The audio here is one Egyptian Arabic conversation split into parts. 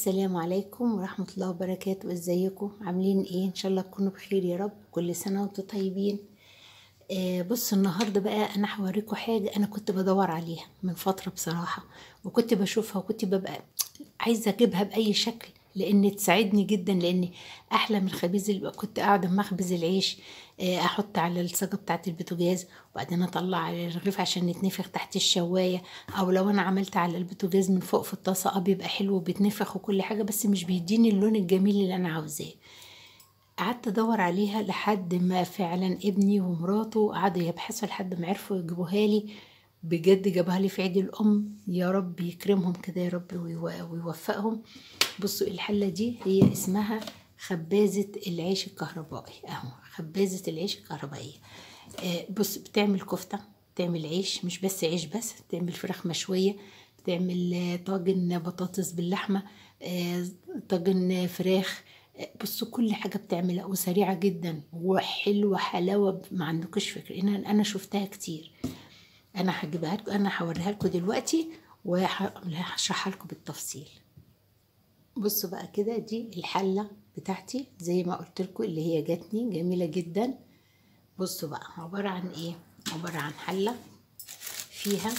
السلام عليكم ورحمة الله وبركاته ازيكم عاملين ايه ان شاء الله تكونوا بخير يا رب كل سنة وانتم طيبين آه بص النهاردة بقى انا هوريكم حاجة انا كنت بدور عليها من فترة بصراحة وكنت بشوفها وكنت ببقى عايزة اجيبها بأي شكل لان تساعدني جدا لان احلى من الخبيز اللي كنت قاعده مخبز العيش آه، احط على الصاجه بتاعه البوتاجاز وبعدين اطلع الرغيف عشان يتنفخ تحت الشوايه او لو انا عملت على البوتاجاز من فوق في الطاسه اه بيبقى حلو وبيتنفخ وكل حاجه بس مش بيديني اللون الجميل اللي انا عاوزاه قعدت ادور عليها لحد ما فعلا ابني ومراته قعدوا يبحثوا لحد ما عرفوا يجيبوها لي بجد جابوها لي في عيد الام يا رب يكرمهم كده يا رب ويو- ويوفقهم بصوا الحله دي هي اسمها خبازه العيش الكهربائي اهو خبازه العيش الكهربائيه آه، بص بتعمل كفته بتعمل عيش مش بس عيش بس بتعمل فراخ مشويه بتعمل آه، طاجن بطاطس باللحمه آه، طاجن فراخ آه، بصوا كل حاجه بتعملها وسريعه جدا وحلوه حلاوه ما عندكوش فكره انا انا شفتها كتير انا هجيبها لكم انا هوريها لكم دلوقتي وهشرحها لكم بالتفصيل بصوا بقى كده دي الحله بتاعتي زي ما قلت لكم اللي هي جاتني جميله جدا بصوا بقى عباره عن ايه عباره عن حله فيها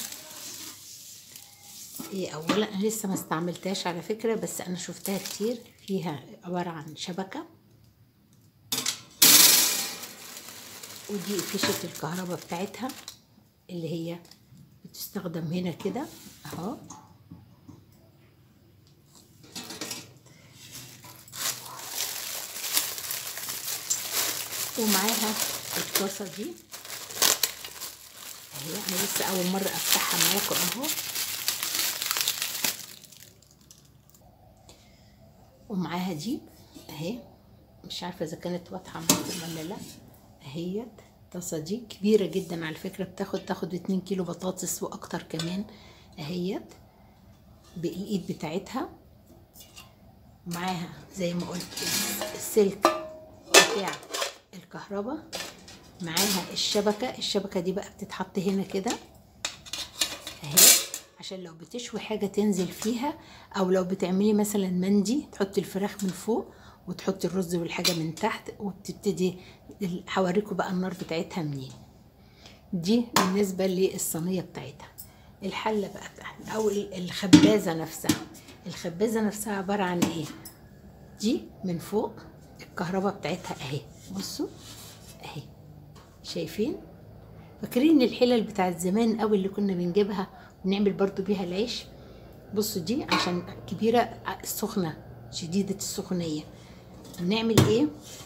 إيه اولا انا لسه ما استعملتهاش على فكره بس انا شفتها كتير فيها عباره عن شبكه ودي فيشه الكهرباء بتاعتها اللي هي بتستخدم هنا كده اهو ومعاها الطاسه دي اهي انا لسه اول مره افتحها معاكم اهو ومعاها دي اهي مش عارفه اذا كانت واضحه معاكم ولا لا اهيت الطاسه دي كبيره جدا على فكره بتاخد تاخد 2 كيلو بطاطس واكتر كمان اهيت بالايد بتاعتها معاها زي ما قلت السلك بتاع الكهرباء معاها الشبكه الشبكه دي بقى بتتحط هنا كده اهي عشان لو بتشوي حاجه تنزل فيها او لو بتعملي مثلا مندي تحطي الفراخ من فوق وتحطي الرز والحاجه من تحت وبتبتدي هوريكم بقى النار بتاعتها منين دي بالنسبه للصينيه بتاعتها الحله بقى بتاعتها او الخبازه نفسها الخبازه نفسها عباره عن ايه دي من فوق الكهرباء بتاعتها اهي بصوا اهي شايفين فاكرين الحلل بتاعت زمان قوي اللي كنا بنجيبها ونعمل برضو بيها العيش بصوا دي عشان كبيرة سخنة شديدة السخونية بنعمل ايه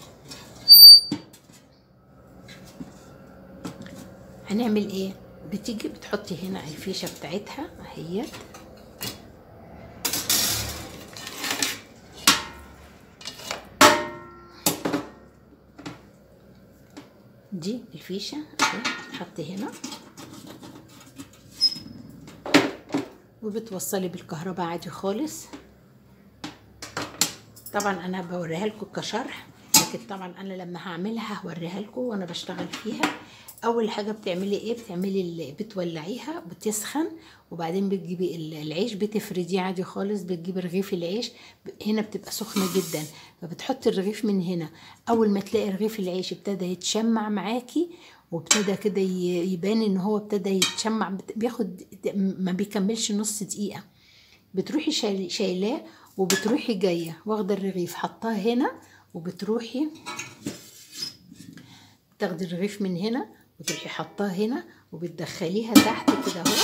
هنعمل ايه بتيجي بتحطي هنا الفيشة بتاعتها اهيت دي الفيشة اهي تحط هنا وبتوصلي بالكهرباء عادي خالص طبعا انا بوريها لكم كشرح لكن طبعا انا لما هعملها هوريها لكم وانا بشتغل فيها اول حاجه بتعملي ايه بتعملي ال- بتولعيها بتسخن وبعدين بتجيبي ال- العيش بتفرديه عادي خالص بتجيبي رغيف العيش ب- هنا بتبقى سخنه جدا فبتحطي الرغيف من هنا اول ما تلاقي رغيف العيش ابتدى يتشمع معاكي وابتدى كده ي- يبان ان هو ابتدى يتشمع بت- بياخد ما بيكملش نص دقيقه بتروحي شايل- شايلاه وبتروحي جايه واخده الرغيف حطاه هنا وبتروحي تاخدي الرغيف من هنا وتروحي حطاه هنا وبتدخليها تحت كده اهو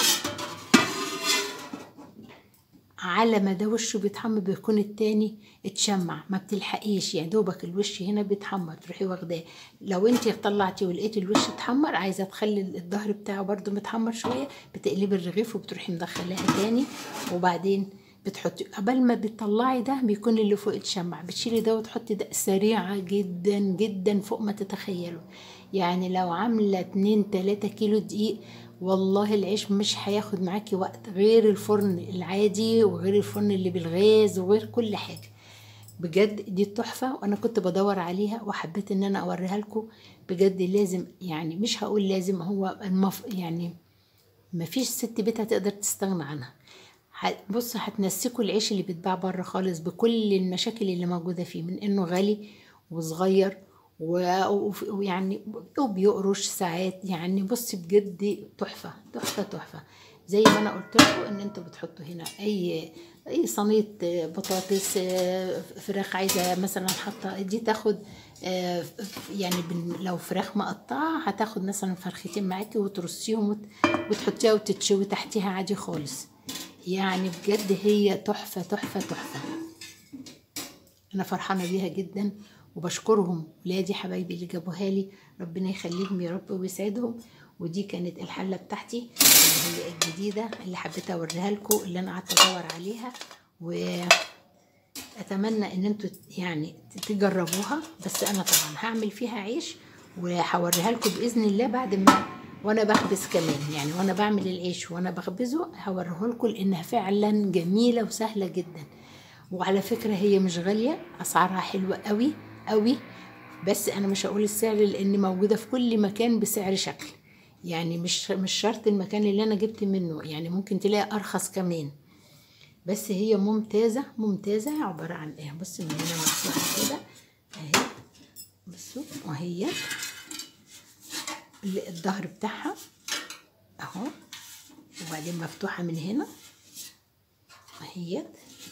على ما ده وشه بيتحمر بيكون التاني اتشمع ما بتلحقيش يعني دوبك الوش هنا بيتحمر تروحي واخداه لو انت طلعتي ولقيتي الوش اتحمر عايزه تخلي الظهر بتاعه برده متحمر شويه بتقلبي الرغيف وبتروحي مدخلاها تاني وبعدين بتحطي قبل ما بتطلعي ده بيكون اللي فوق اتشمع بتشيلي ده وتحطي ده سريعه جدا جدا فوق ما تتخيلوا يعني لو عامله 2 3 كيلو دقيق والله العيش مش هياخد معاكي وقت غير الفرن العادي وغير الفرن اللي بالغاز وغير كل حاجه بجد دي تحفه وانا كنت بدور عليها وحبيت ان انا اوريها لكم بجد لازم يعني مش هقول لازم هو المف يعني مفيش ست بيت هتقدر تستغنى عنها ه- بص هتنسكوا العيش اللي بيتباع بره خالص بكل المشاكل اللي موجودة فيه من انه غالي وصغير و- وف- ويعني وبيقرش ساعات يعني بصي بجد تحفة تحفة تحفة زي ما انا قلت لكم ان انتوا بتحطوا هنا اي اي صينيه آه، بطاطس آه، فراخ عايزه مثلا حاطه دي تاخد آه، ف- يعني بال- لو فراخ مقطعه هتاخد مثلا فرختين معاكي وترصيهم وت- وتحطيها وتتشوي تحتيها عادي خالص يعني بجد هي تحفه تحفه تحفه انا فرحانه بيها جدا وبشكرهم ولادي حبايبي اللي جابوها لي ربنا يخليهم يا رب ويسعدهم ودي كانت الحله بتاعتي اللي هي الجديده اللي حبيت اوريها لكم اللي انا قعدت ادور عليها واتمنى ان انتوا يعني تجربوها بس انا طبعا هعمل فيها عيش وهوريها لكم باذن الله بعد ما وانا بخبز كمان يعني وانا بعمل العيش وانا بخبزه هوريه لكم لانها فعلا جميله وسهله جدا وعلى فكره هي مش غاليه اسعارها حلوه قوي قوي بس انا مش هقول السعر لان موجوده في كل مكان بسعر شكل يعني مش مش شرط المكان اللي انا جبت منه يعني ممكن تلاقي ارخص كمان بس هي ممتازه ممتازه عباره عن ايه بص من هنا مفتوحه كده اهي بصوا وهي ال- الظهر بتاعها اهو وبعدين مفتوحه من هنا اهيت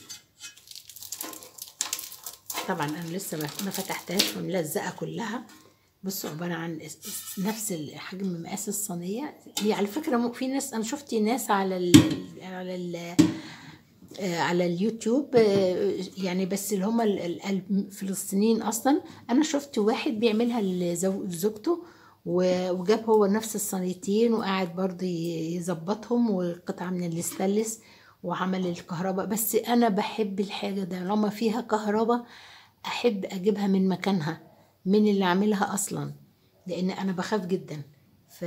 طبعا انا لسه ما ما فتحتهاش وملزقه كلها بصوا عباره عن اس- اس- نفس الحجم مقاس الصينيه هي على فكره مو- في ناس انا شفت ناس على ال على ال آه، على اليوتيوب آه، يعني بس اللي هم ال- ال- الفلسطينيين اصلا انا شفت واحد بيعملها لزو- لزوجته و- وجاب هو نفس الصينيتين وقاعد برضه ي- يظبطهم وقطعه من الاستانلس وعمل الكهرباء بس انا بحب الحاجه ده لما فيها كهرباء احب اجيبها من مكانها من اللي عاملها اصلا لان انا بخاف جدا ف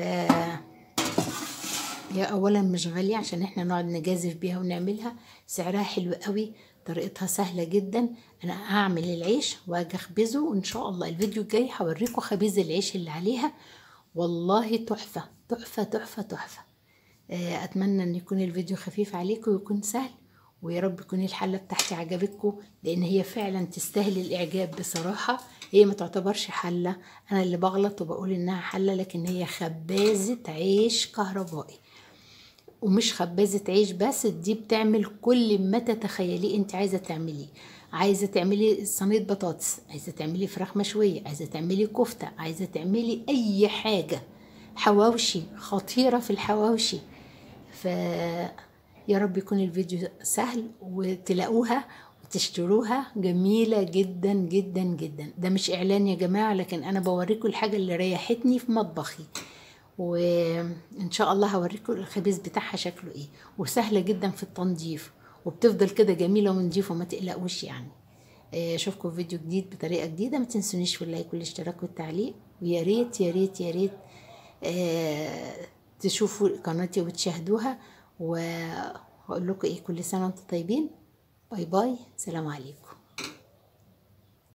هي اولا مش غاليه عشان احنا نقعد نجازف بيها ونعملها سعرها حلو قوي طريقتها سهله جدا انا هعمل العيش واجي اخبزه وان شاء الله الفيديو الجاي هوريكم خبيز العيش اللي عليها والله تحفه تحفه تحفه تحفه آه، اتمنى ان يكون الفيديو خفيف عليكم ويكون سهل ويا رب تكون الحله بتاعتي عجبتكم لان هي فعلا تستاهل الاعجاب بصراحه هي ما تعتبرش حله انا اللي بغلط وبقول انها حله لكن هي خبازه عيش كهربائي ومش خبازة عيش بس دي بتعمل كل ما تتخيليه انت عايزة تعمليه عايزة تعملي صينية بطاطس عايزة تعملي فراخ مشوية عايزة تعملي كفتة عايزة تعملي اي حاجة حواوشي خطيرة في الحواوشي ف يا رب يكون الفيديو سهل وتلاقوها وتشتروها جميلة جدا جدا جدا ده مش اعلان يا جماعة لكن انا بوريكم الحاجة اللي ريحتني في مطبخي وان شاء الله هوريكم الخبيز بتاعها شكله ايه وسهله جدا في التنظيف وبتفضل كده جميله ونضيفه ما تقلقوش يعني آه، اشوفكم في فيديو جديد بطريقه جديده ما تنسونيش في اللايك والاشتراك والتعليق ويا ريت يا ريت يا ريت آه، تشوفوا قناتي وتشاهدوها واقول لكم ايه كل سنه وانتم طيبين باي باي سلام عليكم